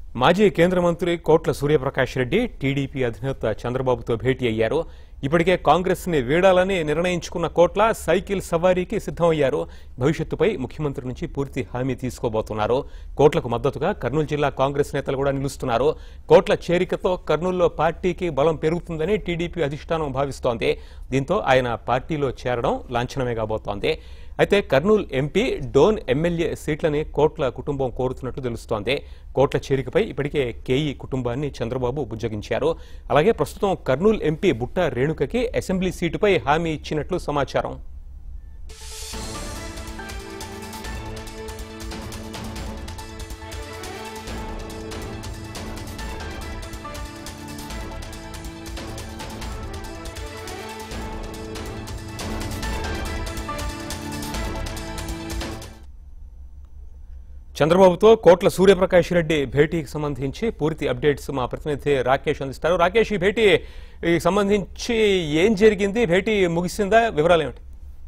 మాజీ కేంద్ర మంత్రి కోట్ల సూర్యప్రకాష్ రెడ్డి టీడీపీ అధినేత చంద్రబాబుతో భేటీ అయ్యారు ఇప్పటికే కాంగ్రెస్ ని వీడాలని నిర్ణయించుకున్న కోట్ల సైకిల్ సవారీకి సిద్ధమయ్యారు భవిష్యత్తుపై ముఖ్యమంత్రి నుంచి పూర్తి హామీ తీసుకోబోతున్నారు కోట్లకు మద్దతుగా కర్నూలు జిల్లా కాంగ్రెస్ నేతలు కూడా నిలుస్తున్నారు కోట్ల చేరికతో కర్నూలులో పార్టీకి బలం పెరుగుతుందని టీడీపీ అధిష్టానం భావిస్తోంది దీంతో ఆయన పార్టీలో చేరడం లాంఛనమే కాబోతోంది అయితే కర్నూలు ఎంపీ డోన్ ఎమ్మెల్యే సీట్లని కోట్ల కుటుంబం కోరుతున్నట్లు తెలుస్తోంది కోట్ల చేరికపై ఇప్పటికే కేఈ కుటుంబాన్ని చంద్రబాబు బుజ్జగించారు అలాగే ప్రస్తుతం కర్నూలు ఎంపీ బుట్ట రేణుకకి అసెంబ్లీ సీటుపై హామీ ఇచ్చినట్లు సమాచారం చంద్రబాబుతో కోట్ల సూర్యప్రకాష్ రెడ్డి భేటీకి సంబంధించి పూర్తి అప్డేట్స్ మా ప్రతినిధి రాకేష్ అందిస్తారు రాకేష్ ఈ భేటీ ఈ సంబంధించి ఏం జరిగింది భేటీ ముగిసిందా వివరాలు ఏమిటి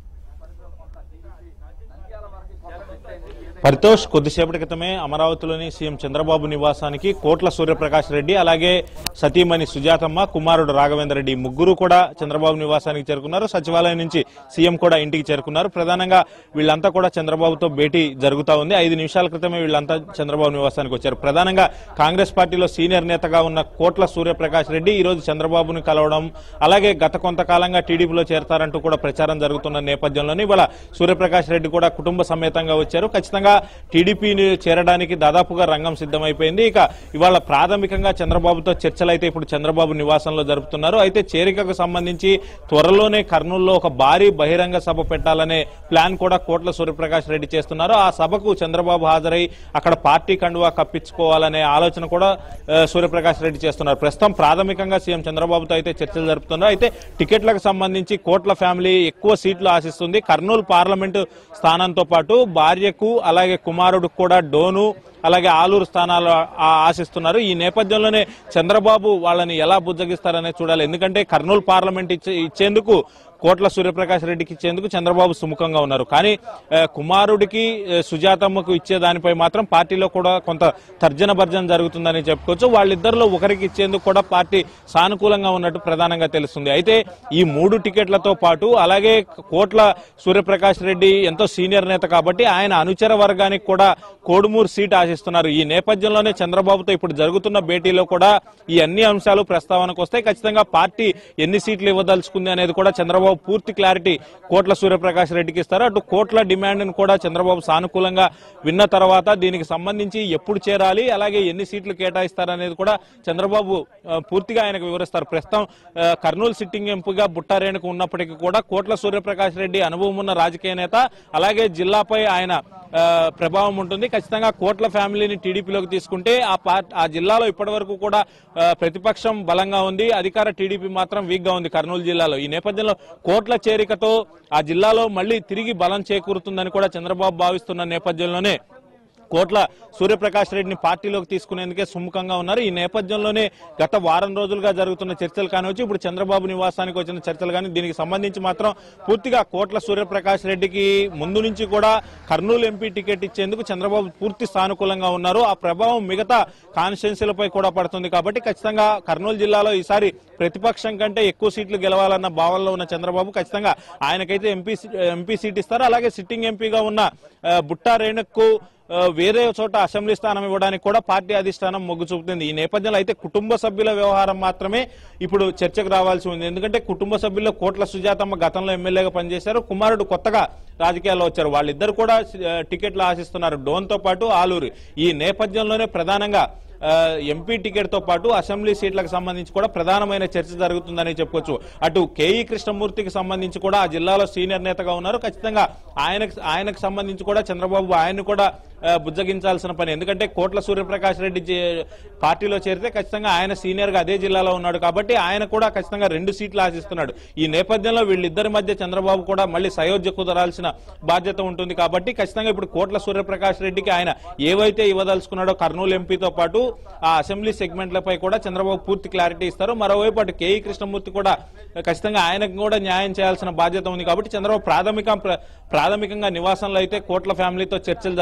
పరితోష్ కొద్దిసేపటి క్రితమే అమరావతిలోని సీఎం చంద్రబాబు నివాసానికి కోట్ల సూర్యప్రకాష్ రెడ్డి అలాగే సతీమణి సుజాతమ్మ కుమారుడు రాఘవేంద్ర రెడ్డి ముగ్గురు కూడా చంద్రబాబు నివాసానికి చేరుకున్నారు సచివాలయం నుంచి సీఎం కూడా ఇంటికి చేరుకున్నారు ప్రధానంగా వీళ్ళంతా కూడా చంద్రబాబుతో భేటీ జరుగుతా ఉంది ఐదు నిమిషాల క్రితమే వీళ్ళంతా చంద్రబాబు నివాసానికి వచ్చారు ప్రధానంగా కాంగ్రెస్ పార్టీలో సీనియర్ నేతగా ఉన్న కోట్ల సూర్యప్రకాష్ రెడ్డి ఈ రోజు చంద్రబాబుని కలవడం అలాగే గత కొంతకాలంగా టీడీపీలో చేరతారంటూ కూడా ప్రచారం జరుగుతున్న నేపథ్యంలోనే ఇవాళ సూర్యప్రకాష్ రెడ్డి కూడా కుటుంబ సమేతంగా వచ్చారు ఖచ్చితంగా టీడీపీని చేరడానికి దాదాపుగా రంగం సిద్ధమైపోయింది ఇక ఇవాళ ప్రాథమికంగా చంద్రబాబుతో చర్చలు అయితే ఇప్పుడు చంద్రబాబు నివాసంలో జరుపుతున్నారు అయితే చేరికకు సంబంధించి త్వరలోనే కర్నూలులో ఒక భారీ బహిరంగ సభ పెట్టాలనే ప్లాన్ కూడా కోట్ల సూర్యప్రకాష్ రెడ్డి చేస్తున్నారు ఆ సభకు చంద్రబాబు హాజరై అక్కడ పార్టీ కండువా కప్పించుకోవాలనే ఆలోచన కూడా ఆ, సూర్యప్రకాష్ రెడ్డి చేస్తున్నారు ప్రస్తుతం ప్రాథమికంగా సీఎం చంద్రబాబుతో అయితే చర్చలు జరుపుతున్నారు అయితే టికెట్లకు సంబంధించి కోట్ల ఫ్యామిలీ ఎక్కువ సీట్లు ఆశిస్తుంది కర్నూలు పార్లమెంటు స్థానంతో పాటు భార్యకు అలాగే కుమారుడికి కూడా డోను అలాగే ఆలూరు స్థానాలు ఆ- ఆశిస్తున్నారు ఈ నేపథ్యంలోనే చంద్రబాబు వాళ్ళని ఎలా బుజ్జగిస్తారనే చూడాలి ఎందుకంటే కర్నూలు పార్లమెంట్ ఇచ్చే ఇచ్చేందుకు కోట్ల సూర్యప్రకాష్ రెడ్డికి ఇచ్చేందుకు చంద్రబాబు సుముఖంగా ఉన్నారు కానీ ఆ, కుమారుడికి ఆ, సుజాతమ్మకు ఇచ్చే దానిపై మాత్రం పార్టీలో కూడా కొంత తర్జన భర్జన జరుగుతుందని చెప్పుకోవచ్చు వాళ్ళిద్దరిలో ఒకరికి ఇచ్చేందుకు కూడా పార్టీ సానుకూలంగా ఉన్నట్టు ప్రధానంగా తెలుస్తుంది అయితే ఈ మూడు టికెట్లతో పాటు అలాగే కోట్ల సూర్యప్రకాష్ రెడ్డి ఎంతో సీనియర్ నేత కాబట్టి ఆయన అనుచర వర్గానికి కూడా కోడుమూరు సీట్ ఆశిస్తున్నారు ఈ నేపథ్యంలోనే చంద్రబాబుతో ఇప్పుడు జరుగుతున్న భేటీలో కూడా ఈ అన్ని అంశాలు ప్రస్తావనకు వస్తాయి ఖచ్చితంగా పార్టీ ఎన్ని సీట్లు ఇవ్వదలుచుకుంది అనేది కూడా చంద్రబాబు పూర్తి క్లారిటీ కోట్ల సూర్యప్రకాష్ రెడ్డికి ఇస్తారు అటు కోట్ల డిమాండ్ ను కూడా చంద్రబాబు సానుకూలంగా విన్న తర్వాత దీనికి సంబంధించి ఎప్పుడు చేరాలి అలాగే ఎన్ని సీట్లు కేటాయిస్తారనేది కూడా చంద్రబాబు ఆ, పూర్తిగా ఆయనకు వివరిస్తారు ప్రస్తుతం ఆ, కర్నూలు సిట్టింగ్ ఎంపీగా బుట్టారేణుకు ఉన్నప్పటికీ కూడా కోట్ల సూర్యప్రకాష్ రెడ్డి అనుభవం ఉన్న రాజకీయ నేత అలాగే జిల్లాపై ఆయన ఆ, ప్రభావం ఉంటుంది ఖచ్చితంగా కోట్ల ఫ్యామిలీని టీడీపీలోకి తీసుకుంటే ఆ పార్ట్ ఆ జిల్లాలో ఇప్పటి వరకు కూడా ఆ, ప్రతిపక్షం బలంగా ఉంది అధికార టీడీపీ మాత్రం వీక్ గా ఉంది కర్నూలు జిల్లాలో ఈ నేపథ్యంలో కోట్ల చేరికతో ఆ జిల్లాలో మళ్ళీ తిరిగి బలం చేకూరుతుందని కూడా చంద్రబాబు భావిస్తున్న నేపథ్యంలోనే కోట్ల సూర్యప్రకాష్ రెడ్డిని పార్టీలోకి తీసుకునేందుకే సుముఖంగా ఉన్నారు ఈ నేపథ్యంలోనే గత వారం రోజులుగా జరుగుతున్న చర్చలు కానివచ్చు ఇప్పుడు చంద్రబాబు నివాసానికి వచ్చిన చర్చలు కానీ దీనికి సంబంధించి మాత్రం పూర్తిగా కోట్ల సూర్యప్రకాష్ రెడ్డికి ముందు నుంచి కూడా కర్నూలు ఎంపీ టికెట్ ఇచ్చేందుకు చంద్రబాబు పూర్తి సానుకూలంగా ఉన్నారు ఆ ప్రభావం మిగతా కాన్స్టిట్యున్సీలపై కూడా పడుతుంది కాబట్టి ఖచ్చితంగా కర్నూలు జిల్లాలో ఈసారి ప్రతిపక్షం కంటే ఎక్కువ సీట్లు గెలవాలన్న భావనలో ఉన్న చంద్రబాబు ఖచ్చితంగా ఆయనకైతే ఎంపీ సీ- ఎంపీ సీట్ ఇస్తారు అలాగే సిట్టింగ్ ఎంపీగా ఉన్న ఆ, బుట్టా రేణుకు ఆ, వేరే చోట అసెంబ్లీ స్థానం ఇవ్వడానికి కూడా పార్టీ అధిష్టానం మొగ్గు చూపుతుంది ఈ నేపథ్యంలో అయితే కుటుంబ సభ్యుల వ్యవహారం మాత్రమే ఇప్పుడు చర్చకు రావాల్సి ఉంది ఎందుకంటే కుటుంబ సభ్యుల్లో కోట్ల సుజాతమ్మ గతంలో ఎమ్మెల్యేగా పనిచేశారు కుమారుడు కొత్తగా రాజకీయాల్లో వచ్చారు వాళ్ళిద్దరు కూడా ఆ, టికెట్లు ఆశిస్తున్నారు డోన్ తో పాటు ఆలూరు ఈ నేపథ్యంలోనే ప్రధానంగా ఆ, ఎంపీ టికెట్ తో పాటు అసెంబ్లీ సీట్లకు సంబంధించి కూడా ప్రధానమైన చర్చ జరుగుతుందని చెప్పుకోవచ్చు అటు కేఈ కృష్ణమూర్తికి సంబంధించి కూడా ఆ జిల్లాలో సీనియర్ నేతగా ఉన్నారు ఖచ్చితంగా ఆయనకు ఆయనకు సంబంధించి కూడా చంద్రబాబు ఆయన కూడా ఆ, బుజ్జగించాల్సిన పని ఎందుకంటే కోట్ల సూర్యప్రకాష్ రెడ్డి జే- పార్టీలో చేరితే ఖచ్చితంగా ఆయన సీనియర్ గా అదే జిల్లాలో ఉన్నాడు కాబట్టి ఆయన కూడా ఖచ్చితంగా రెండు సీట్లు ఆశిస్తున్నాడు ఈ నేపథ్యంలో వీళ్ళిద్దరి మధ్య చంద్రబాబు కూడా మళ్ళీ సయోధ్య కుదరాల్సిన బాధ్యత ఉంటుంది కాబట్టి ఖచ్చితంగా ఇప్పుడు కోట్ల సూర్యప్రకాష్ రెడ్డికి ఆయన ఏవైతే ఇవ్వదలుచుకున్నాడో కర్నూలు ఎంపీతో పాటు ఆ అసెంబ్లీ సెగ్మెంట్లపై కూడా చంద్రబాబు పూర్తి క్లారిటీ ఇస్తారు మరోవైపు అటు కేఈ కృష్ణమూర్తి కూడా ఖచ్చితంగా ఆయనకు కూడా న్యాయం చేయాల్సిన బాధ్యత ఉంది కాబట్టి చంద్రబాబు ప్రాథమిక ప్రాథమికంగా నివాసంలో అయితే కోట్ల ఫ్యామిలీతో చర్చలు జరుపుతున్నారు అయితే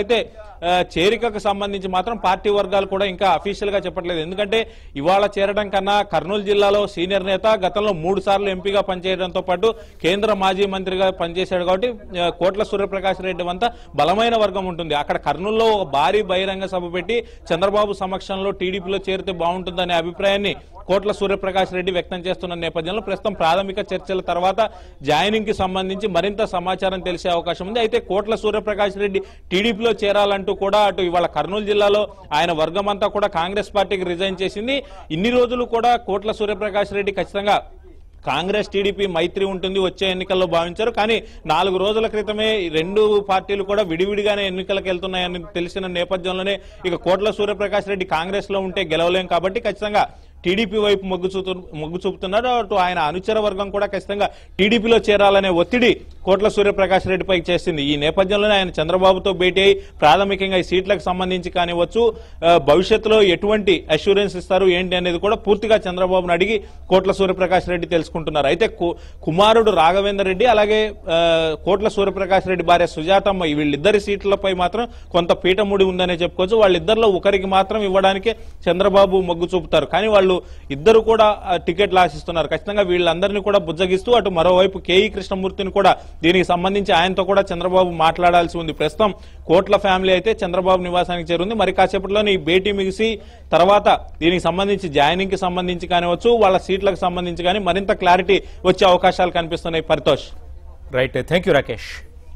అయితే ఆ, చేరికకు సంబంధించి మాత్రం పార్టీ వర్గాలు కూడా ఇంకా అఫీషియల్ గా చెప్పట్లేదు ఎందుకంటే ఇవాళ చేరడం కన్నా కర్నూలు జిల్లాలో సీనియర్ నేత గతంలో మూడు సార్లు ఎంపీగా పనిచేయడంతో పాటు కేంద్ర మాజీ మంత్రిగా పనిచేశాడు కాబట్టి ఆ, కోట్ల సూర్యప్రకాష్ రెడ్డి వంత బలమైన వర్గం ఉంటుంది అక్కడ కర్నూలులో ఒక భారీ బహిరంగ సభ పెట్టి చంద్రబాబు సమక్షంలో టీడీపీలో చేరితే బాగుంటుందనే అభిప్రాయాన్ని కోట్ల సూర్యప్రకాష్ రెడ్డి వ్యక్తం చేస్తున్న నేపథ్యంలో ప్రస్తుతం ప్రాథమిక చర్చల తర్వాత జాయినింగ్ కి సంబంధించి మరింత సమాచారం తెలిసే అవకాశం ఉంది అయితే కోట్ల సూర్యప్రకాష్ రెడ్డి టీడీపీలో చేరాలంటూ కూడా అటు ఇవాళ కర్నూలు జిల్లాలో ఆయన వర్గం అంతా కూడా కాంగ్రెస్ పార్టీకి రిజైన్ చేసింది ఇన్ని రోజులు కూడా కోట్ల సూర్యప్రకాష్ రెడ్డి ఖచ్చితంగా కాంగ్రెస్ టీడీపీ మైత్రి ఉంటుంది వచ్చే ఎన్నికల్లో భావించారు కానీ నాలుగు రోజుల క్రితమే ఈ రెండు పార్టీలు కూడా విడివిడిగానే ఎన్నికలకు వెళ్తున్నాయని తెలిసిన నేపథ్యంలోనే ఇక కోట్ల సూర్యప్రకాష్ రెడ్డి కాంగ్రెస్ లో ఉంటే గెలవలేం కాబట్టి ఖచ్చితంగా టీడీపీ వైపు మొగ్గు చూపు మొగ్గు చూపుతున్నారు అటు ఆయన అనుచర వర్గం కూడా ఖచ్చితంగా టీడీపీలో చేరాలనే ఒత్తిడి కోట్ల సూర్యప్రకాష్ రెడ్డిపై చేసింది ఈ నేపథ్యంలోనే ఆయన చంద్రబాబుతో భేటీ అయి ప్రాథమికంగా ఈ సీట్లకు సంబంధించి కానివచ్చు ఆ, భవిష్యత్తులో ఎటువంటి అష్యూరెన్స్ ఇస్తారు ఏంటి అనేది కూడా పూర్తిగా చంద్రబాబును అడిగి కోట్ల సూర్యప్రకాష్ రెడ్డి తెలుసుకుంటున్నారు అయితే కు- కుమారుడు రాఘవేందర్ రెడ్డి అలాగే ఆ, కోట్ల సూర్యప్రకాష్ రెడ్డి భార్య సుజాతమ్మ ఈ వీళ్ళిద్దరి సీట్లపై మాత్రం కొంత పీఠముడి ఉందనే చెప్పుకోవచ్చు వాళ్ళిద్దరిలో ఒకరికి మాత్రం ఇవ్వడానికి చంద్రబాబు మొగ్గు చూపుతారు కానీ వాళ్ళు ఇద్దరు కూడా ఆ, టికెట్లు ఆశిస్తున్నారు ఖచ్చితంగా వీళ్ళందరినీ కూడా బుజ్జగిస్తూ అటు మరోవైపు కేఈ కృష్ణమూర్తిని కూడా దీనికి సంబంధించి ఆయనతో కూడా చంద్రబాబు మాట్లాడాల్సి ఉంది ప్రస్తుతం కోట్ల ఫ్యామిలీ అయితే చంద్రబాబు నివాసానికి చేరుంది మరి కాసేపట్లోనే ఈ భేటీ మిగిసి తర్వాత దీనికి సంబంధించి జాయినింగ్ కి సంబంధించి కానివచ్చు వాళ్ళ సీట్లకు సంబంధించి కానీ మరింత క్లారిటీ వచ్చే అవకాశాలు కనిపిస్తున్నాయి Paritosh right thank you Rakesh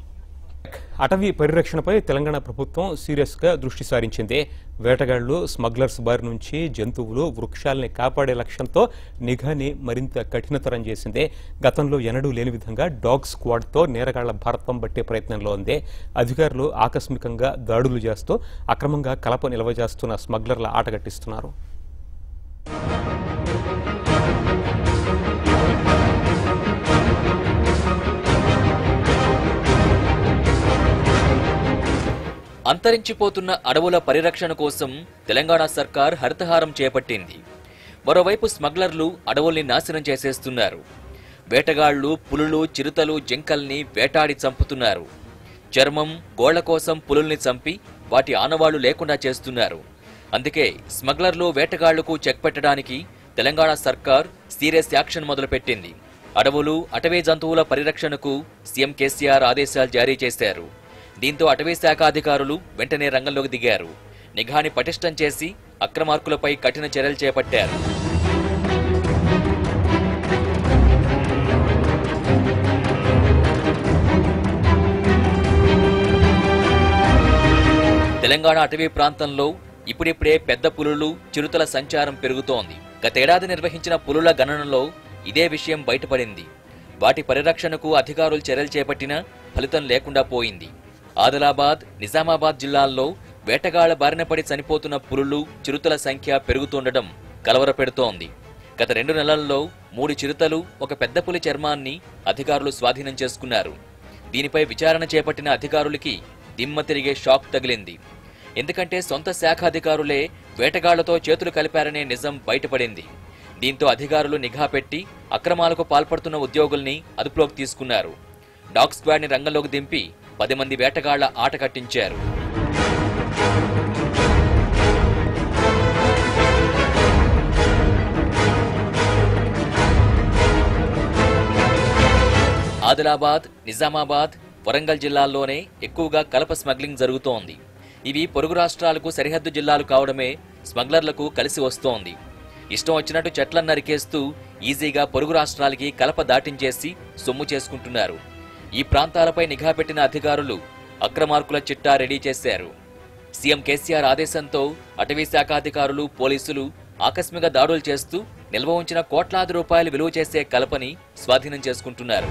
అటవీ పరిరక్షణపై తెలంగాణ ప్రభుత్వం సీరియస్ గా దృష్టి సారించింది వేటగాళ్లు స్మగ్లర్స్ బారి నుంచి జంతువులు వృక్షాల్ని కాపాడే లక్ష్యంతో నిఘాని మరింత కఠినతరం చేసింది గతంలో ఎన్నడూ లేని విధంగా డాగ్ స్క్వాడ్తో నేరగాళ్ల భారతం పట్టే ప్రయత్నంలో ఉంది అధికారులు ఆకస్మికంగా దాడులు చేస్తూ అక్రమంగా కలప నిల్వ చేస్తున్న స్మగ్లర్ల ఆటగట్టిస్తున్నారు అంతరించిపోతున్న అడవుల పరిరక్షణ కోసం తెలంగాణ సర్కార్ హరితహారం చేపట్టింది మరోవైపు స్మగ్లర్లు అడవుల్ని నాశనం చేసేస్తున్నారు వేటగాళ్లు పులులు చిరుతలు జింకల్ని వేటాడి చంపుతున్నారు చర్మం గోళ్ల కోసం పులుల్ని చంపి వాటి ఆనవాళ్లు లేకుండా చేస్తున్నారు అందుకే స్మగ్లర్లు వేటగాళ్లకు చెక్ పెట్టడానికి తెలంగాణ సర్కార్ సీరియస్ యాక్షన్ మొదలుపెట్టింది అడవులు అటవీ జంతువుల పరిరక్షణకు సీఎం కేసీఆర్ ఆదేశాలు జారీ చేశారు దీంతో అటవీ శాఖ అధికారులు వెంటనే రంగంలోకి దిగారు నిఘాని పటిష్టం చేసి అక్రమార్కులపై కఠిన చర్యలు చేపట్టారు తెలంగాణ అటవీ ప్రాంతంలో ఇప్పుడిప్పుడే పెద్ద పులులు చిరుతల సంచారం పెరుగుతోంది గతేడాది నిర్వహించిన పులుల గణనలో ఇదే విషయం బయటపడింది వాటి పరిరక్షణకు అధికారులు చర్యలు చేపట్టినా ఫలితం లేకుండా పోయింది ఆదిలాబాద్ నిజామాబాద్ జిల్లాల్లో వేటగాళ్ల బారిన పడి చనిపోతున్న పులులు చిరుతల సంఖ్య పెరుగుతుండటం కలవరపెడుతోంది గత రెండు నెలల్లో మూడు చిరుతలు ఒక పెద్ద పులి చర్మాన్ని అధికారులు స్వాధీనం చేసుకున్నారు దీనిపై విచారణ చేపట్టిన అధికారులకి దిమ్మ తిరిగే షాక్ తగిలింది ఎందుకంటే సొంత శాఖ అధికారులే వేటగాళ్లతో చేతులు కలిపారనే నిజం బయటపడింది దీంతో అధికారులు నిఘా పెట్టి అక్రమాలకు పాల్పడుతున్న ఉద్యోగుల్ని అదుపులోకి తీసుకున్నారు డాగ్ స్క్వాడ్ని రంగంలోకి దింపి పది మంది వేటగాళ్ల ఆట కట్టించారు ఆదిలాబాద్ నిజామాబాద్ వరంగల్ జిల్లాల్లోనే ఎక్కువగా కలప స్మగ్లింగ్ జరుగుతోంది ఇవి పొరుగు రాష్ట్రాలకు సరిహద్దు జిల్లాలు కావడమే స్మగ్లర్లకు కలిసి వస్తోంది ఇష్టం వచ్చినట్టు చెట్లను నరికేస్తూ ఈజీగా పొరుగు రాష్ట్రాలకి కలప దాటించేసి సొమ్ము చేసుకుంటున్నారు ఈ ప్రాంతాలపై నిఘా పెట్టిన అధికారులు అక్రమార్కుల చిట్టా రెడీ చేశారు సీఎం కేసీఆర్ ఆదేశంతో అటవీ శాఖ అధికారులు పోలీసులు ఆకస్మిక దాడులు చేస్తూ నిల్వ ఉంచిన కోట్లాది రూపాయలు విలువ చేసే కలపని స్వాధీనం చేసుకుంటున్నారు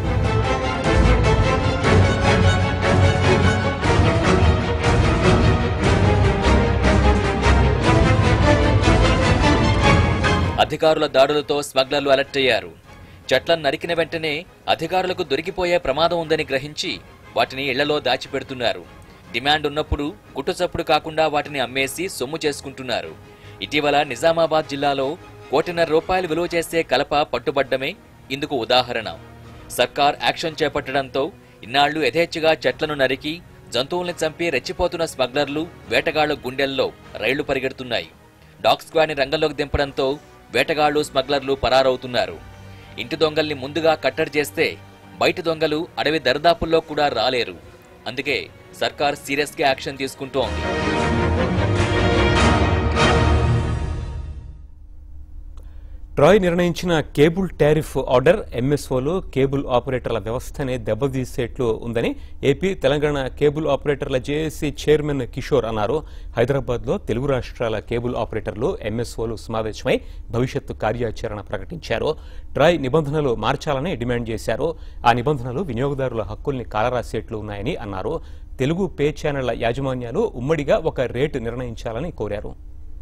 అధికారుల దాడులతో స్మగ్లర్లు అలర్ట్ అయ్యారు చెట్లను నరికిన వెంటనే అధికారులకు దొరికిపోయే ప్రమాదం ఉందని గ్రహించి వాటిని ఇళ్లలో దాచిపెడుతున్నారు డిమాండ్ ఉన్నప్పుడు గుట్టుచప్పుడు కాకుండా వాటిని అమ్మేసి సొమ్ము చేసుకుంటున్నారు ఇటీవల నిజామాబాద్ జిల్లాలో కోటిన్నర రూపాయలు విలువ చేసే కలప పట్టుబడ్డమే ఇందుకు ఉదాహరణ సర్కార్ యాక్షన్ చేపట్టడంతో ఇన్నాళ్లు యథేచ్ఛగా చెట్లను నరికి జంతువుల్ని చంపి రెచ్చిపోతున్న స్మగ్లర్లు వేటగాళ్ల గుండెల్లో రైళ్లు పరిగెడుతున్నాయి డాగ్ స్క్వాడ్ని రంగంలోకి దింపడంతో వేటగాళ్లు స్మగ్లర్లు పరారవుతున్నారు ఇంటి దొంగల్ని ముందుగా కట్టడి చేస్తే బయటి దొంగలు అడవి దరిదాపుల్లో కూడా రాలేరు అందుకే సర్కార్ సీరియస్గా యాక్షన్ తీసుకుంటోంది ట్రాయ్ నిర్ణయించిన కేబుల్ టారిఫ్ ఆర్డర్ ఎంఎస్ఓలు కేబుల్ ఆపరేటర్ల వ్యవస్థనే దెబ్బతీసేట్లు ఉందని ఏపీ తెలంగాణ కేబుల్ ఆపరేటర్ల జేఏసీ చైర్మన్ కిషోర్ అన్నారు హైదరాబాద్లో తెలుగు రాష్ట్రాల కేబుల్ ఆపరేటర్లు ఎంఎస్ఓలు సమావేశమై భవిష్యత్తు కార్యాచరణ ప్రకటించారు ట్రాయ్ నిబంధనలు మార్చాలని డిమాండ్ చేశారు ఆ నిబంధనలు వినియోగదారుల హక్కుల్ని కాలరాసేట్లు ఉన్నాయని అన్నారు తెలుగు పే ఛానళ్ల యాజమాన్యాలు ఉమ్మడిగా ఒక రేటు నిర్ణయించాలని కోరారు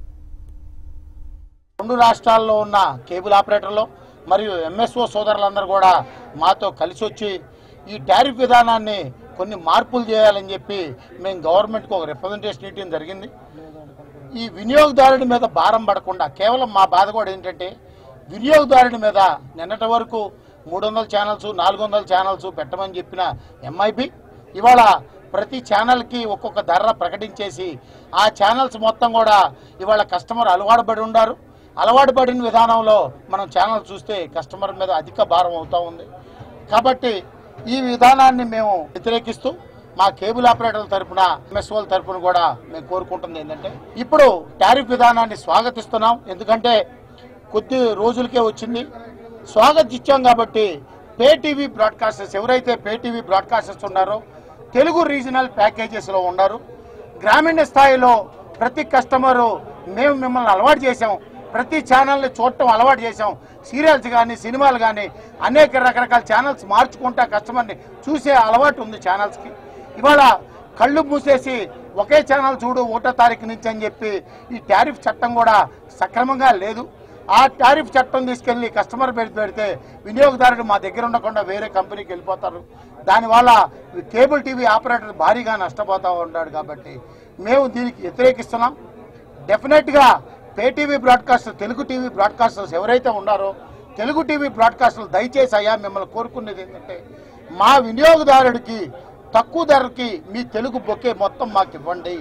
రెండు రాష్ట్రాల్లో ఉన్న కేబుల్ ఆపరేటర్లు మరియు ఎంఎస్ఓ సోదరులందరూ కూడా మాతో కలిసి వచ్చి ఈ టారిఫ్ విధానాన్ని కొన్ని మార్పులు చేయాలని చెప్పి మేము గవర్నమెంట్కి ఒక రిప్రజెంటేషన్ ఇవ్వడం జరిగింది ఈ వినియోగదారుడి మీద భారం పడకుండా కేవలం మా బాధ కూడా ఏంటంటే వినియోగదారుడి మీద నిన్నటి వరకు మూడు వందల ఛానల్స్ నాలుగు వందల ఛానల్స్ పెట్టమని చెప్పిన ఎంఐపి ఇవాళ ప్రతి ఛానల్కి ఒక్కొక్క ధర ప్రకటించేసి ఆ ఛానల్స్ మొత్తం కూడా ఇవాళ కస్టమర్ అలవాటు పడి ఉన్నారు అలవాటు పడిన విధానంలో మనం ఛానల్ చూస్తే కస్టమర్ మీద అధిక భారం అవుతా ఉంది కాబట్టి ఈ విధానాన్ని మేము వ్యతిరేకిస్తూ మా కేబుల్ ఆపరేటర్ల తరపున ఎంఎస్ఓల తరపున కూడా మేము కోరుకుంటుంది ఏంటంటే ఇప్పుడు టారిఫ్ విధానాన్ని స్వాగతిస్తున్నాం ఎందుకంటే కొద్ది రోజులకే వచ్చింది స్వాగతించాం కాబట్టి పే టీవీ బ్రాడ్కాస్టర్స్ ఎవరైతే పే టీవీ బ్రాడ్కాస్టర్స్ ఉన్నారో తెలుగు రీజనల్ ప్యాకేజెస్లో ఉన్నారు గ్రామీణ స్థాయిలో ప్రతి కస్టమరు మేము మిమ్మల్ని అలవాటు చేసాం ప్రతి ఛానల్ని చూడటం అలవాటు చేసాం సీరియల్స్ కానీ సినిమాలు కానీ అనేక రకరకాల ఛానల్స్ మార్చుకుంటా కస్టమర్ని చూసే అలవాటు ఉంది ఛానల్స్కి ఇవాళ కళ్ళు మూసేసి ఒకే ఛానల్ చూడు ఒకటో తారీఖు నుంచి అని చెప్పి ఈ టారిఫ్ చట్టం కూడా సక్రమంగా లేదు ఆ టారిఫ్ చట్టం తీసుకెళ్లి కస్టమర్ పెట్టి పెడితే వినియోగదారుడు మా దగ్గర ఉండకుండా వేరే కంపెనీకి వెళ్ళిపోతారు దానివల్ల ఈ కేబుల్ టీవీ ఆపరేటర్ భారీగా నష్టపోతూ ఉంటాడు కాబట్టి మేము దీనికి వ్యతిరేకిస్తున్నాం డెఫినెట్గా pay TV broadcaster Telugu TV broadcasters ఎవరైతే ఉన్నారో తెలుగు టీవీ బ్రాడ్కాస్టర్లు దయచేసి అయ్యా మిమ్మల్ని కోరుకునేది ఏంటంటే మా వినియోగదారుడికి తక్కువ ధరకి మీ తెలుగు బొకే మొత్తం మాకు ఇవ్వండి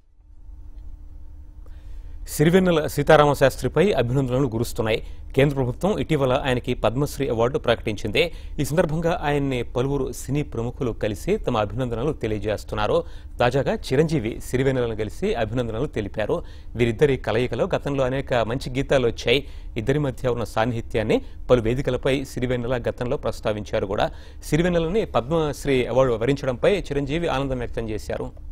సిరివెన్నెల సీతారామ శాస్త్రిపై అభినందనలు గురుస్తున్నాయి కేంద్ర ప్రభుత్వం ఇటీవల ఆయనకి పద్మశ్రీ అవార్డు ప్రకటించింది ఈ సందర్భంగా ఆయన్ని పలువురు సినీ ప్రముఖులు కలిసి తమ అభినందనలు తెలియజేస్తున్నారు తాజాగా చిరంజీవి సిరివెన్నెలను కలిసి అభినందనలు తెలిపారు వీరిద్దరి కలయికలో గతంలో అనేక మంచి గీతాలు వచ్చాయి ఇద్దరి మధ్య ఉన్న సాన్నిహిత్యాన్ని పలు వేదికలపై సిరివెన్నెల గతంలో ప్రస్తావించారు కూడా సిరివెన్నెలని పద్మశ్రీ అవార్డు వరించడంపై చిరంజీవి ఆనందం వ్యక్తం చేశారు